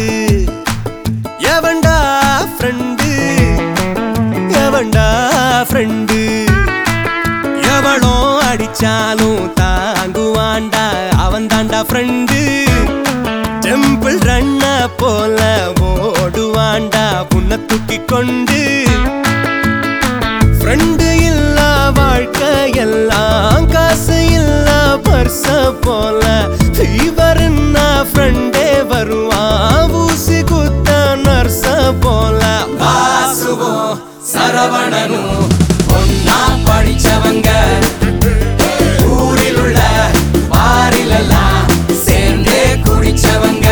எவன்டா ஃப்ரெண்டு எவன்டா ஃப்ரெண்டு எவளோ அடிச்சாலும் தாங்குவான்டா அவன் தாண்டா ஃப்ரெண்டு டெம்பிள் ரன்ன போல ஓடுவான்டா உன்னை தூக்கி கொண்டு ஃப்ரெண்டு இல்லா வாழ்க்கை எல்லாம் காசு இல்லா பர்ச போல ஃபீவர்னா ஃப்ரெண்டே வருவான் ஊசி குத்த நர்ச போல வாசுவோம் சரவணனும் ஒன்னா படிச்சவங்க ஊரில் உள்ள பாரிலெல்லாம் சேர்ந்தே குடிச்சவங்க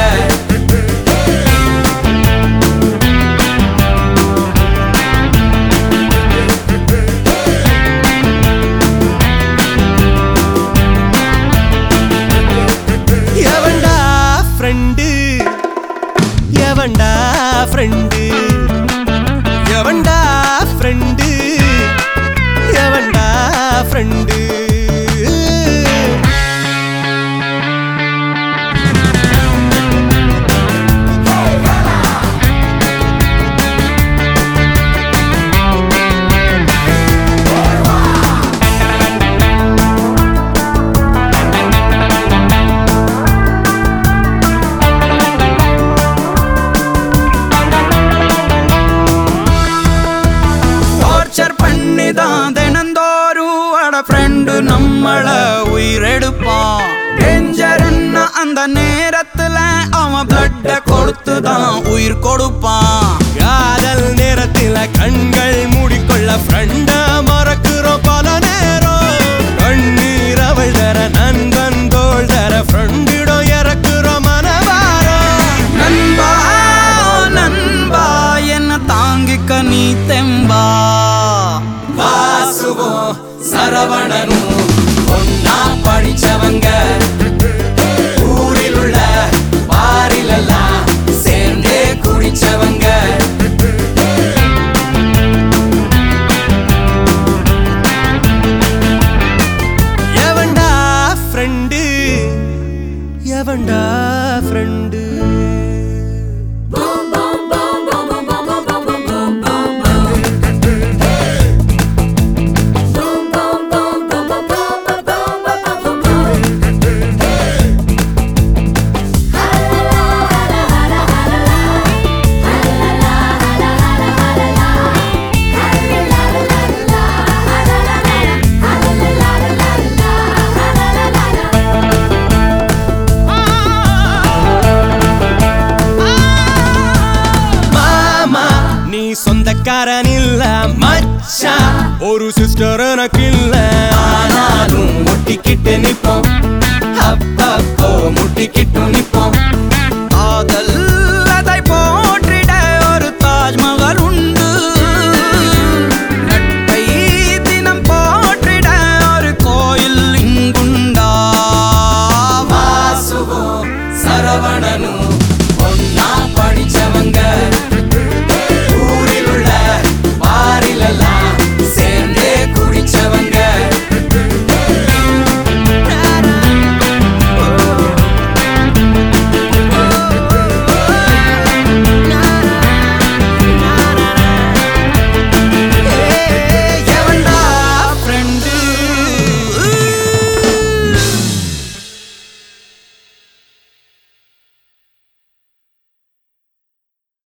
எவன்டா ஃப்ரெண்டு எவன்டா ஃப்ரெண்டு எவன்டா ஃப்ரெண்டு எவன்டா ஃப்ரெண்டு டார்ச்சர் பண்ணி தான் தினந்தோறும் அட ஃப்ரெண்டு நம்மள உயிரெடுப்பான் டேஞ்சர்னா அந்த நேரத்துல அவன் பிளட்ட கொடுத்து தான் உயிர் கொடுப்பான் காதல் நேரத்தில கண்கள் மூடிக்கொள்ள ஃப்ரெண்ட மறக்கிறோம் பல நேரம் கண்ணீர் அவள் தர நண்பன் தோள் தர ஃப்ரெண்டிடம் இறக்குறோம் மனவாரம் நண்பா நண்பா என்ன தாங்கிக்க நீ தெம்பா வாசுவோம் சரவணனும் ஒன்னா படிச்சவங்க ஊரில் உள்ள பாரிலெல்லாம் சேர்ந்தே குடிச்சவங்க எவன்டா ஃப்ரெண்டு எவன்டா ஃப்ரெண்டு மாமா நீ சொந்தக்காரன் இல்ல மச்சான் ஒரு சிஸ்டர் எனக்கு இல்ல ஆனாலும் முட்டிக்கிட்டு நிப்போம் அப்பப்போ முட்டிக்கிட்டு நிப்போம்